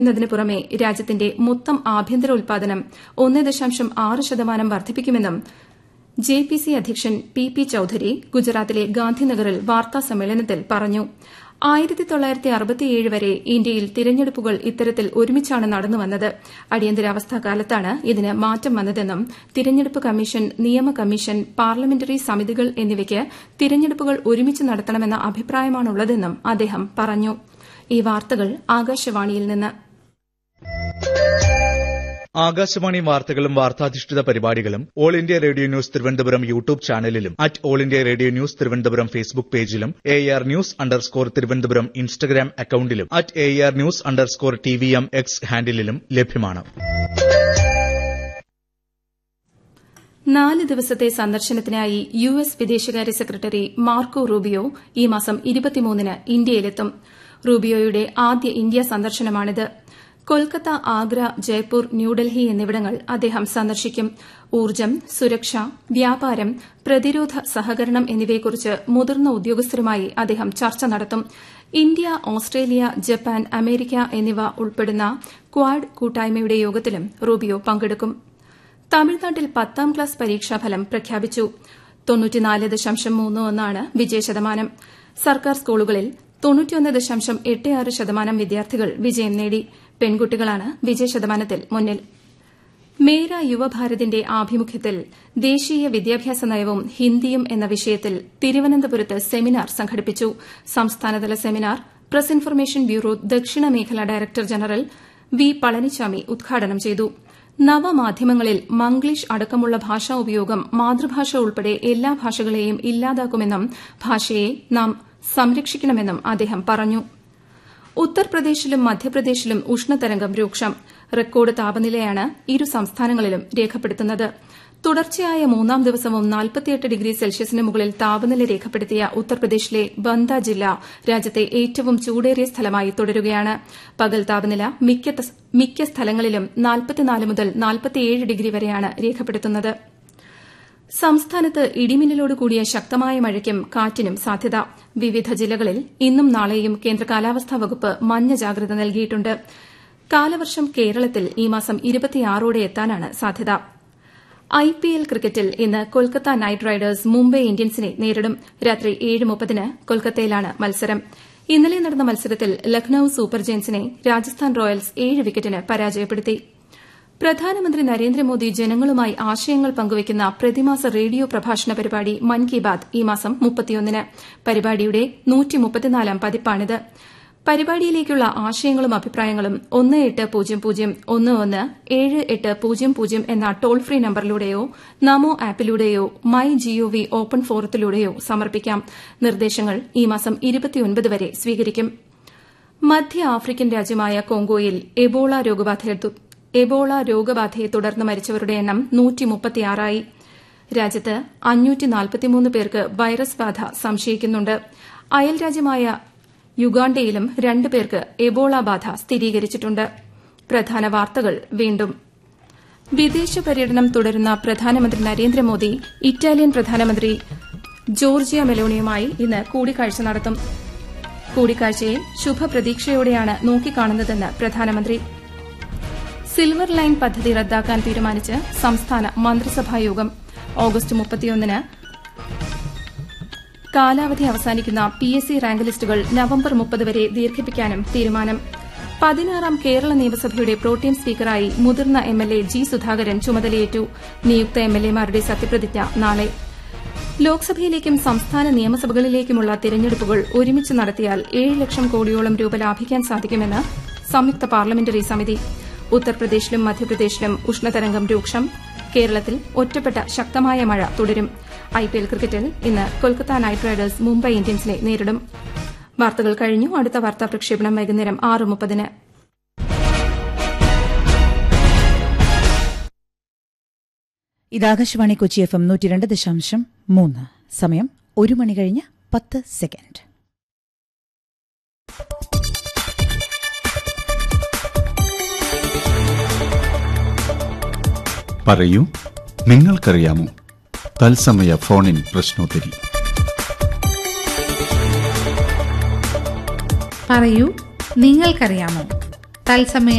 എന്നതിന് പുറമെ രാജ്യത്തിന്റെ മൊത്തം ആഭ്യന്തര ഉൽപാദനം ഒന്ന് ദശാംശം ആറ് ശതമാനം വർദ്ധിപ്പിക്കുമെന്നും ജെ പി സി അധ്യക്ഷൻ പി പി ചൌധരി ഗുജറാത്തിലെ ഗാന്ധിനഗറിൽ വാർത്താസമ്മേളനത്തിൽ പറഞ്ഞു ആയിരത്തി തൊള്ളായിരത്തി അറുപത്തിയേഴ് വരെ ഇന്ത്യയിൽ തിരഞ്ഞെടുപ്പുകൾ ഇത്തരത്തിൽ ഒരുമിച്ചാണ് നടന്നുവന്നത് അടിയന്തരാവസ്ഥാ കാലത്താണ് ഇതിന് മാറ്റം വന്നതെന്നും തിരഞ്ഞെടുപ്പ് കമ്മീഷൻ നിയമ കമ്മീഷൻ പാർലമെന്ററി സമിതികൾ എന്നിവയ്ക്ക് തിരഞ്ഞെടുപ്പുകൾ ഒരുമിച്ച് നടത്തണമെന്ന അഭിപ്രായമാണുള്ളതെന്നും അദ്ദേഹം പറഞ്ഞു ഈ വാർത്തകൾ ആകാശവാണിയിൽ നിന്ന് ആകാശവാണി വാർത്തകളും വാർത്താധിഷ്ഠിത പരിപാടികളും all India radio news Thiruvananthapuram YouTube ചാനലിലും at all India radio news Thiruvananthapuram Facebook പേജിലും A R news underscore Thiruvananthapuram Instagram അക്കൌണ്ടിലും at A R news underscore T V M X ഹാൻഡിലും ലഭ്യമാണ് നാല് ദിവസത്തെ സന്ദർശനത്തിനായി യു എസ് വിദേശകാര്യ സെക്രട്ടറി മാർക്കോ റൂബിയോ ഈ മാസം ഇരുപത്തിമൂന്നിന് ഇന്ത്യയിലെത്തും റൂബിയോയുടെ ആദ്യ ഇന്ത്യ സന്ദർശനമാണിത് കൊൽക്കത്ത ആഗ്ര ജയ്പൂർ ന്യൂഡൽഹി എന്നിവിടങ്ങൾ അദ്ദേഹം സന്ദർശിക്കും ഊർജ്ജം സുരക്ഷ വ്യാപാരം പ്രതിരോധ സഹകരണം എന്നിവയെക്കുറിച്ച് മുതിർന്ന ഉദ്യോഗസ്ഥരുമായി അദ്ദേഹം ചർച്ച നടത്തും ഇന്ത്യ ഓസ്ട്രേലിയ ജപ്പാൻ അമേരിക്ക എന്നിവ ഉൾപ്പെടുന്ന ക്വാഡ് കൂട്ടായ്മയുടെ യോഗത്തിലും റൂബിയോ പങ്കെടുക്കും തമിഴ്നാട്ടിൽ പത്താം ക്ലാസ് പരീക്ഷാഫലം പ്രഖ്യാപിച്ചു തൊണ്ണൂറ്റിനാല് ദശാംശം മൂന്ന് ഒന്നാണ് വിജയശതമാനം സർക്കാർ സ്കൂളുകളിൽ തൊണ്ണൂറ്റിയൊന്ന് ദശാംശം എട്ട് ആറ് ശതമാനം വിദ്യാർത്ഥികൾ വിജയം നേടി പെൺകുട്ടികളാണ് വിജയശതമാനത്തിൽ മുന്നിൽ മേര യുവഭാരതിന്റെ ആഭിമുഖ്യത്തിൽ ദേശീയ വിദ്യാഭ്യാസ നയവും ഹിന്ദിയും എന്ന വിഷയത്തിൽ തിരുവനന്തപുരത്ത് സെമിനാർ സംഘടിപ്പിച്ചു സംസ്ഥാനതല സെമിനാർ പ്രസ് ഇൻഫർമേഷൻ ബ്യൂറോ ദക്ഷിണ മേഖല ഡയറക്ടർ ജനറൽ വി പളനിച്ചാമി ഉദ്ഘാടനം ചെയ്തു നവമാധ്യമങ്ങളിൽ മംഗ്ലീഷ് അടക്കമുള്ള ഭാഷാ ഉപയോഗം മാതൃഭാഷ ഉൾപ്പെടെ എല്ലാ ഭാഷകളെയും ഇല്ലാതാക്കുമെന്നും ഭാഷയെ നാം സംരക്ഷിക്കണമെന്നും അദ്ദേഹം പറഞ്ഞു ഉത്തർപ്രദേശിലും മധ്യപ്രദേശിലും ഉഷ്ണതരംഗം രൂക്ഷം റെക്കോർഡ് താപനിലയാണ് ഇരു സംസ്ഥാനങ്ങളിലും രേഖപ്പെടുത്തുന്നത് തുടർച്ചയായ മൂന്നാം ദിവസവും നാൽപ്പത്തിയെട്ട് ഡിഗ്രി സെൽഷ്യസിന് മുകളിൽ താപനില രേഖപ്പെടുത്തിയ ഉത്തർപ്രദേശിലെ ബന്ദ ജില്ല രാജ്യത്തെ ഏറ്റവും ചൂടേറിയ സ്ഥലമായി തുടരുകയാണ് പകൽ താപനില മിക്ക സ്ഥലങ്ങളിലും നാൽപ്പത്തിനാല് മുതൽ നാൽപ്പത്തിയേഴ് ഡിഗ്രി വരെയാണ് രേഖപ്പെടുത്തുന്നത് സംസ്ഥാനത്ത് ഇടിമിന്നലോട് കൂടിയ ശക്തമായ മഴയ്ക്കും കാറ്റിനും സാധ്യത വിവിധ ജില്ലകളിൽ ഇന്നും നാളെയും കേന്ദ്ര കാലാവസ്ഥാ വകുപ്പ് മഞ്ഞ ജാഗ്രത നൽകിയിട്ടുണ്ട് കാലവർഷം കേരളത്തിൽ ഈ മാസം ഇരുപത്തിയാറോടെ എത്താനാണ് സാധ്യത ഐപിഎൽ ക്രിക്കറ്റിൽ ഇന്ന് കൊൽക്കത്ത നൈറ്റ് റൈഡേഴ്സ് മുംബൈ ഇന്ത്യൻസിനെ നേരിടും രാത്രി ഏഴ് മുപ്പതിന് കൊൽക്കത്തയിലാണ് മത്സരം ഇന്നലെ നടന്ന മത്സരത്തിൽ ലക്നൌ സൂപ്പർ ജയൻസിനെ രാജസ്ഥാൻ റോയൽസ് ഏഴ് വിക്കറ്റിന് പരാജയപ്പെടുത്തി പ്രധാനമന്ത്രി നരേന്ദ്രമോദി ജനങ്ങളുമായി ആശയങ്ങൾ പങ്കുവയ്ക്കുന്ന പ്രതിമാസ റേഡിയോ പ്രഭാഷണ പരിപാടി മൻ കി ബാത് ഈ മാസം മുപ്പത്തിയൊന്നിന് പരിപാടിയുടെ നൂറ്റിമുപ്പത്തിനാലാം പതിപ്പാണിത് പരിപാടിയിലേക്കുള്ള ആശയങ്ങളും അഭിപ്രായങ്ങളും ഒന്ന് എട്ട് പൂജ്യം പൂജ്യം ഒന്ന് ഒന്ന് ഏഴ് എട്ട് പൂജ്യം പൂജ്യം എന്ന ടോൾ ഫ്രീ നമ്പറിലൂടെയോ നമോ ആപ്പിലൂടെയോ മൈ ജിഒവി ഓപ്പൺ ഫോറത്തിലൂടെയോ സമർപ്പിക്കാം നിർദ്ദേശങ്ങൾ ഈ മാസം ഇരുപത്തിയൊൻപത് വരെ സ്വീകരിക്കും മധ്യ ആഫ്രിക്കൻ രാജ്യമായ കോങ്കോയിൽ എബോള രോഗബാധയെ എബോള രോഗബാധയെ തുടർന്ന് മരിച്ചവരുടെ എണ്ണം നൂറ്റിമുപ്പത്തിയാറായി രാജ്യത്ത് അഞ്ഞൂറ്റി നാൽപ്പത്തിമൂന്ന് പേർക്ക് വൈറസ് ബാധ സംശയിക്കുന്നുണ്ട് അയൽരാജ്യമായ യുഗാണ്ടയിലും രണ്ട് പേർക്ക് എബോള ബാധ സ്ഥിരീകരിച്ചിട്ടുണ്ട് പ്രധാന വാർത്തകൾ വീണ്ടും വിദേശ പര്യടനം തുടരുന്ന പ്രധാനമന്ത്രി നരേന്ദ്രമോദി ഇറ്റാലിയൻ പ്രധാനമന്ത്രി ജോർജിയ മെലോണിയുമായി ഇന്ന് കൂടിക്കാഴ്ച നടത്തും കൂടിക്കാഴ്ചയെ ശുഭപ്രതീക്ഷയോടെയാണ് നോക്കിക്കാണുന്നതെന്ന് പ്രധാനമന്ത്രി സിൽവർ ലൈൻ പദ്ധതി റദ്ദാക്കാൻ തീരുമാനിച്ച് സംസ്ഥാന മന്ത്രിസഭായോഗം ഓഗസ്റ്റ് മുപ്പത്തിയൊന്നിന് കാലാവധി അവസാനിക്കുന്ന പി എസ് സി റാങ്ക് ലിസ്റ്റുകൾ നവംബർ മുപ്പത് വരെ ദീർഘിപ്പിക്കാനും തീരുമാനം പതിനാറാം കേരള നിയമസഭയുടെ പ്രോട്ടീം സ്പീക്കറായി മുതിർന്ന M L A G Sudhakaran ചുമതലയേറ്റു നിയുക്ത എം എൽ എമാരുടെ സത്യപ്രതിജ്ഞ നാളെ ലോക്സഭയിലേക്കും സംസ്ഥാന നിയമസഭകളിലേക്കുമുള്ള തിരഞ്ഞെടുപ്പുകൾ ഒരുമിച്ച് നടത്തിയാൽ ഏഴ് ലക്ഷം കോടിയോളം രൂപ ലാഭിക്കാൻ സാധിക്കുമെന്ന് സംയുക്ത പാർലമെന്ററി സമിതി ഉത്തർപ്രദേശിലും മധ്യപ്രദേശിലും ഉഷ്ണതരംഗം രൂക്ഷം കേരളത്തിൽ ഒറ്റപ്പെട്ട ശക്തമായ മഴ തുടരും ഐപിഎൽ ക്രിക്കറ്റിൽ ഇന്ന് കൊൽക്കത്ത നൈറ്റ് റൈഡേഴ്സ് മുംബൈ ഇന്ത്യൻസിനെ നേരിടും വാർത്തകൾ കഴിഞ്ഞു അടുത്ത വാർത്താ പ്രക്ഷേപണം വൈകുന്നേരം ആറ് മുപ്പതിന് ഇത് ആകാശവാണി കൊച്ചി എഫ് എം നൂറ്റി രണ്ട് ദശാംശം മൂന്ന് സമയം ഒരു മണി കഴിഞ്ഞ് പത്ത് സെക്കൻഡ് പറയൂ നിങ്ങൾക്കറിയാമോ തത്സമയ ഫോണിൻ പ്രശ്നോത്തരി പറയൂ നിങ്ങൾക്കറിയാമോ തത്സമയ